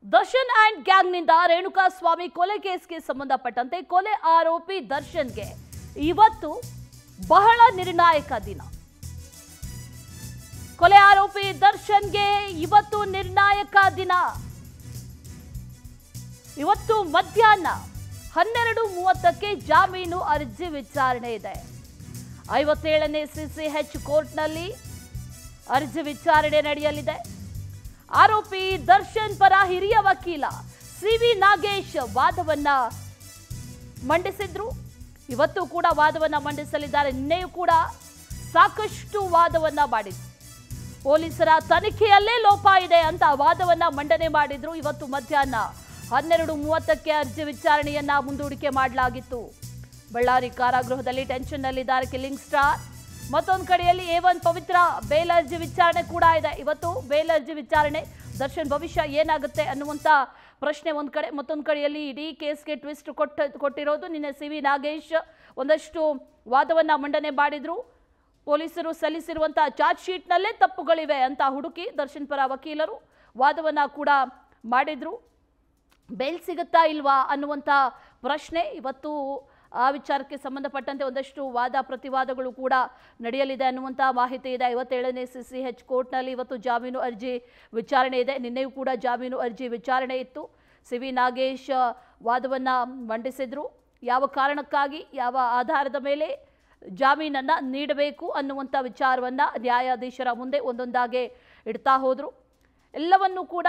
Darshan and ಗ್ಯಾಂಗ್ನಿಂದ ರೇಣುಕಾ ಸ್ವಾಮಿ ಕೊಲೆ ಕೇಸ್ಗೆ ಸಂಬಂಧಪಟ್ಟಂತೆ ಕೊಲೆ ಆರೋಪಿ ದರ್ಶನ್ಗೆ ಇವತ್ತು ಬಹಳ ನಿರ್ಣಾಯಕ ದಿನ ಕೊಲೆ ಆರೋಪಿ ದರ್ಶನ್ಗೆ ಇವತ್ತು ನಿರ್ಣಾಯಕ ದಿನ ಇವತ್ತು ಮಧ್ಯಾಹ್ನ ಹನ್ನೆರಡು ಮೂವತ್ತಕ್ಕೆ ಜಾಮೀನು ಅರ್ಜಿ ವಿಚಾರಣೆ ಇದೆ ಐವತ್ತೇಳನೇ ಸಿಸಿಎಚ್ ಕೋರ್ಟ್ನಲ್ಲಿ ಅರ್ಜಿ ವಿಚಾರಣೆ ನಡೆಯಲಿದೆ ಆರೋಪಿ ದರ್ಶನ್ ಪರ ಹಿರಿಯ ವಕೀಲ ಸಿ ವಿ ನಾಗೇಶ್ ವಾದವನ್ನ ಮಂಡಿಸಿದ್ರು ಇವತ್ತು ಕೂಡ ವಾದವನ್ನ ಮಂಡಿಸಲಿದ್ದಾರೆ ನಿನ್ನೆಯೂ ಕೂಡ ಸಾಕಷ್ಟು ವಾದವನ್ನ ಮಾಡಿದ್ರು ಪೊಲೀಸರ ತನಿಖೆಯಲ್ಲೇ ಲೋಪ ಇದೆ ಅಂತ ವಾದವನ್ನ ಮಂಡನೆ ಮಾಡಿದ್ರು ಇವತ್ತು ಮಧ್ಯಾಹ್ನ ಹನ್ನೆರಡು ಮೂವತ್ತಕ್ಕೆ ಅರ್ಜಿ ವಿಚಾರಣೆಯನ್ನ ಮುಂದೂಡಿಕೆ ಮಾಡಲಾಗಿತ್ತು ಬಳ್ಳಾರಿ ಕಾರಾಗೃಹದಲ್ಲಿ ಟೆನ್ಷನ್ನಲ್ಲಿದ್ದಾರೆ ಕಿಲ್ಲಿಂಗ್ ಸ್ಟಾರ್ ಮತ್ತೊಂದು ಕಡೆಯಲ್ಲಿ ಎ ಒನ್ ಪವಿತ್ರ ಬೇಲ್ ಅರ್ಜಿ ವಿಚಾರಣೆ ಕೂಡ ಇದೆ ಇವತ್ತು ಬೇಲ್ ಅರ್ಜಿ ವಿಚಾರಣೆ ದರ್ಶನ್ ಭವಿಷ್ಯ ಏನಾಗುತ್ತೆ ಅನ್ನುವಂಥ ಪ್ರಶ್ನೆ ಒಂದು ಕಡೆ ಮತ್ತೊಂದು ಕಡೆಯಲ್ಲಿ ಇಡೀ ಕೇಸ್ಗೆ ಟ್ವಿಸ್ಟ್ ಕೊಟ್ಟ ಕೊಟ್ಟಿರೋದು ನಿನ್ನೆ ಸಿ ವಿ ನಾಗೇಶ್ ಒಂದಷ್ಟು ವಾದವನ್ನ ಮಂಡನೆ ಮಾಡಿದ್ರು ಪೊಲೀಸರು ಸಲ್ಲಿಸಿರುವಂತಹ ಚಾರ್ಜ್ ಶೀಟ್ನಲ್ಲೇ ತಪ್ಪುಗಳಿವೆ ಅಂತ ಹುಡುಕಿ ದರ್ಶನ್ ಪರ ವಕೀಲರು ವಾದವನ್ನ ಕೂಡ ಮಾಡಿದ್ರು ಬೇಲ್ ಸಿಗುತ್ತಾ ಇಲ್ವಾ ಅನ್ನುವಂಥ ಪ್ರಶ್ನೆ ಇವತ್ತು ಆ ವಿಚಾರಕ್ಕೆ ಸಂಬಂಧಪಟ್ಟಂತೆ ಒಂದಷ್ಟು ವಾದ ಪ್ರತಿವಾದಗಳು ಕೂಡ ನಡೆಯಲಿದೆ ಅನ್ನುವಂಥ ಮಾಹಿತಿ ಇದೆ ಐವತ್ತೇಳನೇ ಸಿ ಸಿ ಎಚ್ ಕೋರ್ಟ್ನಲ್ಲಿ ಇವತ್ತು ಜಾಮೀನು ಅರ್ಜಿ ವಿಚಾರಣೆ ಇದೆ ನಿನ್ನೆಯೂ ಕೂಡ ಜಾಮೀನು ಅರ್ಜಿ ವಿಚಾರಣೆ ಇತ್ತು ಸಿ ವಿ ನಾಗೇಶ್ ವಾದವನ್ನು ಮಂಡಿಸಿದ್ರು ಯಾವ ಕಾರಣಕ್ಕಾಗಿ ಯಾವ ಆಧಾರದ ಮೇಲೆ ಜಾಮೀನನ್ನು ನೀಡಬೇಕು ಅನ್ನುವಂಥ ವಿಚಾರವನ್ನು ನ್ಯಾಯಾಧೀಶರ ಮುಂದೆ ಒಂದೊಂದಾಗೆ ಇಡ್ತಾ ಹೋದರು ಎಲ್ಲವನ್ನೂ ಕೂಡ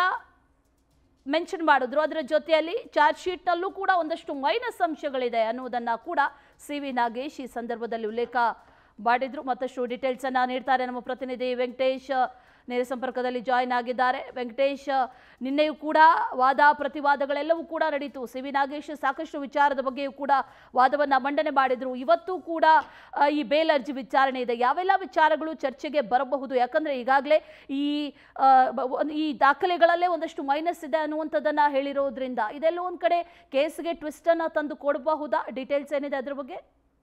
ಮೆನ್ಷನ್ ಮಾಡಿದ್ರು ಅದರ ಜೊತೆಯಲ್ಲಿ ಚಾರ್ಜ್ ಶೀಟ್ನಲ್ಲೂ ಕೂಡ ಒಂದಷ್ಟು ಮೈನಸ್ ಅಂಶಗಳಿದೆ ಅನ್ನುವುದನ್ನು ಕೂಡ ಸಿ ವಿ ನಾಗೇಶ್ ಈ ಸಂದರ್ಭದಲ್ಲಿ ಉಲ್ಲೇಖ ಮಾಡಿದ್ರು ಮತ್ತಷ್ಟು ಡೀಟೇಲ್ಸ್ ಅನ್ನ ನೀಡ್ತಾರೆ ನಮ್ಮ ಪ್ರತಿನಿಧಿ ವೆಂಕಟೇಶ್ ನೇರ ಸಂಪರ್ಕದಲ್ಲಿ ಜಾಯಿನ್ ಆಗಿದ್ದಾರೆ ವೆಂಕಟೇಶ್ ನಿನ್ನೆಯೂ ಕೂಡ ವಾದ ಪ್ರತಿವಾದಗಳೆಲ್ಲವೂ ಕೂಡ ನಡೀತು ಸಿ ವಿ ನಾಗೇಶ್ ಸಾಕಷ್ಟು ವಿಚಾರದ ಬಗ್ಗೆಯೂ ಕೂಡ ವಾದವನ್ನ ಮಂಡನೆ ಮಾಡಿದ್ರು ಇವತ್ತು ಕೂಡ ಆ, ಈ ಬೇಲ್ ಅರ್ಜಿ ವಿಚಾರಣೆ ಇದೆ ಯಾವೆಲ್ಲ ವಿಚಾರಗಳು ಚರ್ಚೆಗೆ ಬರಬಹುದು ಯಾಕಂದ್ರೆ ಈಗಾಗಲೇ ಈ ಆ, ಬ- ಒಂದ್- ಈ ದಾಖಲೆಗಳಲ್ಲೇ ಒಂದಷ್ಟು ಮೈನಸ್ ಇದೆ ಅನ್ನುವಂಥದ್ದನ್ನ ಹೇಳಿರೋದ್ರಿಂದ ಇದೆಲ್ಲ ಒಂದ್ ಕಡೆ ಕೇಸ್ಗೆ ಟ್ವಿಸ್ಟ್ ಅನ್ನ ತಂದು ಕೊಡಬಹುದಾ ಡೀಟೇಲ್ಸ್ ಏನಿದೆ ಅದ್ರ ಬಗ್ಗೆ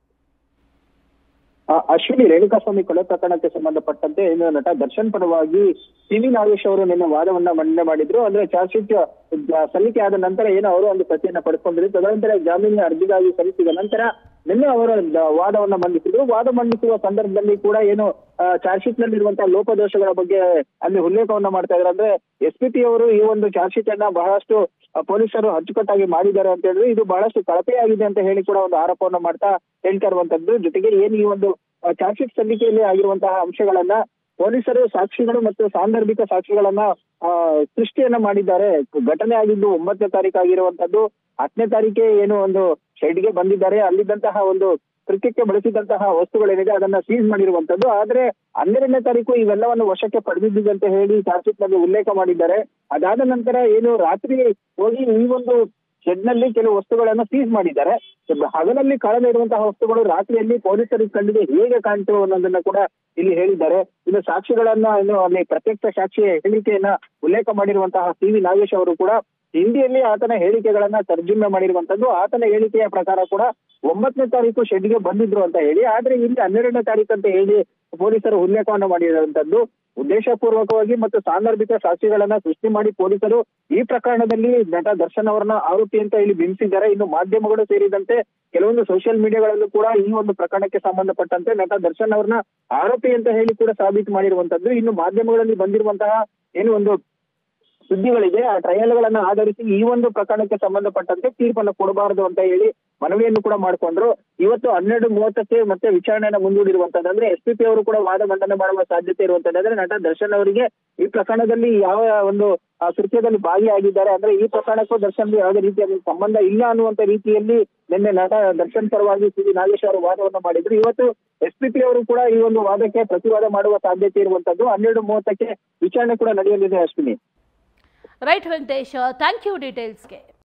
ಆ, ಅಶ್ವಿನಿ ರೇಣುಕಾಸ್ವಾಮಿ ಕೊಲೆ ಪ್ರಕರಣಕ್ಕೆ ಸಂಬಂಧಪಟ್ಟಂತೆ ಏನು ನಟ ದರ್ಶನ್ ಪರವಾಗಿ ಸಿ ವಿ ನಾಗೇಶ್ ಅವರು ನಿನ್ನೆ ವಾದವನ್ನ ಮಂಡನೆ ಮಾಡಿದ್ರು ಅಂದ್ರೆ ಚಾರ್ಜ್ ಶೀಟ್ ಸಲ್ಲಿಕೆ ಆದ ನಂತರ ಏನು ಅವರು ಒಂದು ಪ್ರತಿಯನ್ನ ಪಡ್ಕೊಂಡಿದ್ರು ತದನಂತರ ಜಾಮೀನಿನ ಅರ್ಜಿಗಾಗಿ ಸಲ್ಲಿಸಿದ ನಂತರ ನಿನ್ನೆ ಅವರು ದ- ವಾದವನ್ನ ಮಂಡಿಸಿದ್ರು ವಾದ ಮಂಡಿಸುವ ಸಂದರ್ಭದಲ್ಲಿ ಕೂಡ ಏನು ಚಾರ್ಜ್ ಶೀಟ್ ನಲ್ಲಿರುವಂತಹ ಲೋಪದೋಷಗಳ ಬಗ್ಗೆ ಅಲ್ಲಿ ಉಲ್ಲೇಖವನ್ನ ಮಾಡ್ತಾ ಇದ್ದಾರೆ ಅಂದ್ರೆ ಎಸ್ ಪಿ ಟಿ ಅವರು ಈ ಒಂದು ಚಾರ್ಜ್ ಶೀಟ್ ಅನ್ನ ಬಹಳಷ್ಟು ಆ, ಪೊಲೀಸರು ಅಚ್ಚುಕಟ್ಟಾಗಿ ಮಾಡಿದ್ದಾರೆ ಅಂತ ಹೇಳಿದ್ರೆ ಇದು ಬಹಳಷ್ಟು ಕಳಪೆಯಾಗಿದೆ ಅಂತ ಹೇಳಿ ಕೂಡ ಒಂದು ಆರೋಪವನ್ನ ಮಾಡ್ತಾ ಹೇಳ್ತಾ ಇರುವಂತದ್ದು ಜೊತೆಗೆ ಏನು ಈ ಒಂದು ಚಾರ್ಜ್ ಶೀಟ್ ಸಲ್ಲಿಕೆಯಲ್ಲಿ ಆಗಿರುವಂತಹ ಅಂಶಗಳನ್ನ ಪೊಲೀಸರು ಸಾಕ್ಷಿಗಳು ಮತ್ತು ಸಾಂದರ್ಭಿಕ ಸಾಕ್ಷಿಗಳನ್ನ ಆ, ಸೃಷ್ಟಿಯನ್ನ ಮಾಡಿದ್ದಾರೆ ಘಟನೆ ಆಗಿದ್ದು ಒಂಬತ್ತನೇ ತಾರೀಕು ಆಗಿರುವಂತದ್ದು ಹತ್ತನೇ ತಾರೀಕೆ ಏನು ಒಂದು ಶೆಡ್ಗೆ ಬಂದಿದ್ದಾರೆ ಅಲ್ಲಿದ್ದಂತಹ ಒಂದು ಕೃತ್ಯಕ್ಕೆ ಬಳಸಿದಂತಹ ವಸ್ತುಗಳೇನಿದೆ ಅದನ್ನ ಸೀಸ್ ಮಾಡಿರುವಂತದ್ದು ಆದ್ರೆ ಹನ್ನೆರಡನೇ ತಾರೀಕು ಇವೆಲ್ಲವನ್ನು ವಶಕ್ಕೆ ಪಡೆದಿದ್ದೀವಿ ಅಂತ ಹೇಳಿ ಚಾರ್ಜ್ ಶೀಟ್ ನಲ್ಲಿ ಉಲ್ಲೇಖ ಮಾಡಿದ್ದಾರೆ ಅದಾದ ನಂತರ ಏನು ರಾತ್ರಿ ಹೋಗಿ ಈ ಒಂದು ಶೆಡ್ ನಲ್ಲಿ ಕೆಲವು ವಸ್ತುಗಳನ್ನ ಸೀಸ್ ಮಾಡಿದ್ದಾರೆ ಹಗಲಲ್ಲಿ ಕಳೆದ ಇರುವಂತಹ ವಸ್ತುಗಳು ರಾತ್ರಿಯಲ್ಲಿ ಪೊಲೀಸರಿಗೆ ಕಂಡಿದೆ ಹೇಗೆ ಕಾಣ್ತು ಅನ್ನೋದನ್ನ ಕೂಡ ಇಲ್ಲಿ ಹೇಳಿದ್ದಾರೆ ಇನ್ನು ಸಾಕ್ಷಿಗಳನ್ನ ಇನ್ನು ಅಲ್ಲಿ ಪ್ರತ್ಯಕ್ಷ ಸಾಕ್ಷಿ ಹೇಳಿಕೆಯನ್ನ ಉಲ್ಲೇಖ ಮಾಡಿರುವಂತಹ ಸಿ ವಿ ನಾಗೇಶ್ ಅವರು ಕೂಡ ಹಿಂದಿಯಲ್ಲಿ ಆತನ ಹೇಳಿಕೆಗಳನ್ನ ತರ್ಜುಮೆ ಮಾಡಿರುವಂತದ್ದು ಆತನ ಹೇಳಿಕೆಯ ಪ್ರಕಾರ ಕೂಡ ಒಂಬತ್ತನೇ ತಾರೀಕು ಶೆಡ್ಗೆ ಬಂದಿದ್ರು ಅಂತ ಹೇಳಿ ಆದ್ರೆ ಇಲ್ಲಿ ಹನ್ನೆರಡನೇ ತಾರೀಕು ಅಂತ ಹೇಳಿ ಪೊಲೀಸರು ಉಲ್ಲೇಖವನ್ನು ಮಾಡಿರುವಂತದ್ದು ಉದ್ದೇಶಪೂರ್ವಕವಾಗಿ ಮತ್ತು ಸಾಂದರ್ಭಿಕ ಸಾಕ್ಷಿಗಳನ್ನ ಸೃಷ್ಟಿ ಮಾಡಿ ಪೊಲೀಸರು ಈ ಪ್ರಕರಣದಲ್ಲಿ ನಟ ದರ್ಶನ್ ಅವರನ್ನ ಆರೋಪಿ ಅಂತ ಇಲ್ಲಿ ಬಿಂಬಿಸಿದ್ದಾರೆ ಇನ್ನು ಮಾಧ್ಯಮಗಳು ಸೇರಿದಂತೆ ಕೆಲವೊಂದು ಸೋಷಿಯಲ್ ಮೀಡಿಯಾಗಳಲ್ಲೂ ಕೂಡ ಈ ಒಂದು ಪ್ರಕರಣಕ್ಕೆ ಸಂಬಂಧಪಟ್ಟಂತೆ ನಟ ದರ್ಶನ್ ಅವರನ್ನ ಆರೋಪಿ ಅಂತ ಹೇಳಿ ಕೂಡ ಸಾಬೀತು ಮಾಡಿರುವಂತದ್ದು ಇನ್ನು ಮಾಧ್ಯಮಗಳಲ್ಲಿ ಬಂದಿರುವಂತಹ ಏನು ಒಂದು ಸುದ್ದಿಗಳಿದೆ ಆ ಟ್ರಯಲ್ಗಳನ್ನ ಆಧರಿಸಿ ಈ ಒಂದು ಪ್ರಕರಣಕ್ಕೆ ಸಂಬಂಧಪಟ್ಟಂತೆ ತೀರ್ಪನ್ನು ಕೊಡಬಾರದು ಅಂತ ಹೇಳಿ ಮನವಿಯನ್ನು ಕೂಡ ಮಾಡಿಕೊಂಡ್ರು ಇವತ್ತು ಹನ್ನೆರಡು ಮೂವತ್ತಕ್ಕೆ ಮತ್ತೆ ವಿಚಾರಣೆಯನ್ನ ಮುಂದೂಡಿರುವಂತದ್ದು ಅಂದ್ರೆ ಎಸ್ ಪಿ ಪಿ ಅವರು ಕೂಡ ವಾದ ಮಂಡನೆ ಮಾಡುವ ಸಾಧ್ಯತೆ ಇರುವಂತದ್ದು ಅಂದ್ರೆ ನಟ ದರ್ಶನ್ ಅವರಿಗೆ ಈ ಪ್ರಕರಣದಲ್ಲಿ ಯಾವ ಒಂದು ಆ, ಕೃತ್ಯದಲ್ಲಿ ಭಾಗಿಯಾಗಿದ್ದಾರೆ ಅಂದ್ರೆ ಈ ಪ್ರಕರಣಕ್ಕೂ ದರ್ಶನ್ ಯಾವುದೇ ರೀತಿಯ ಸಂಬಂಧ ಇಲ್ಲ ಅನ್ನುವಂತ ರೀತಿಯಲ್ಲಿ ನಿನ್ನೆ ನಟ ದರ್ಶನ್ ಪರವಾಗಿ ಸಿ ವಿ ನಾಗೇಶ್ ಅವರು ವಾದವನ್ನ ಮಾಡಿದ್ರು ಇವತ್ತು ಎಸ್ ಪಿ ಪಿ ಅವರು ಕೂಡ ಈ ಒಂದು ವಾದಕ್ಕೆ ಪ್ರತಿವಾದ ಮಾಡುವ ಸಾಧ್ಯತೆ ಇರುವಂತದ್ದು ಹನ್ನೆರಡು ಮೂವತ್ತಕ್ಕೆ ವಿಚಾರಣೆ ಕೂಡ ನಡೆಯಲಿದೆ Ashwini right Venkatesh thank you ಡೀಟೇಲ್ಸ್ಗೆ